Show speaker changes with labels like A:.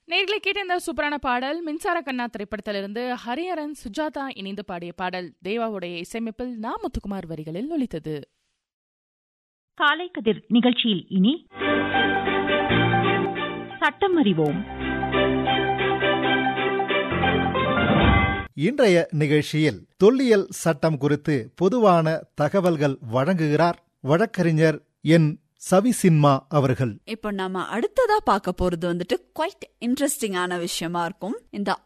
A: நேர்களை கேட்ட இந்த சூப்பரான பாடல் மின்சார கண்ணா திரைப்படத்திலிருந்து ஹரிஹரன் சுஜாதா இணைந்து பாடிய பாடல் தேவாவுடைய இசையமைப்பில் நா முத்துக்குமார் வரிகளில் ஒலித்தது
B: காலை கதிர் நிகழ்ச்சியில் இனி சட்டம் அறிவோம்
C: இன்றைய நிகழ்ச்சியில் தொல்லியல் சட்டம் குறித்து பொதுவான தகவல்கள் வழங்குகிறார் வழக்கறிஞர் என் சவிசின்மா அவர்கள்
D: இப்போ நம்ம அடுத்ததா பார்க்க போறது வந்துட்டு குவைட் இன்ட்ரெஸ்டிங்கான விஷயமா இருக்கும் இந்த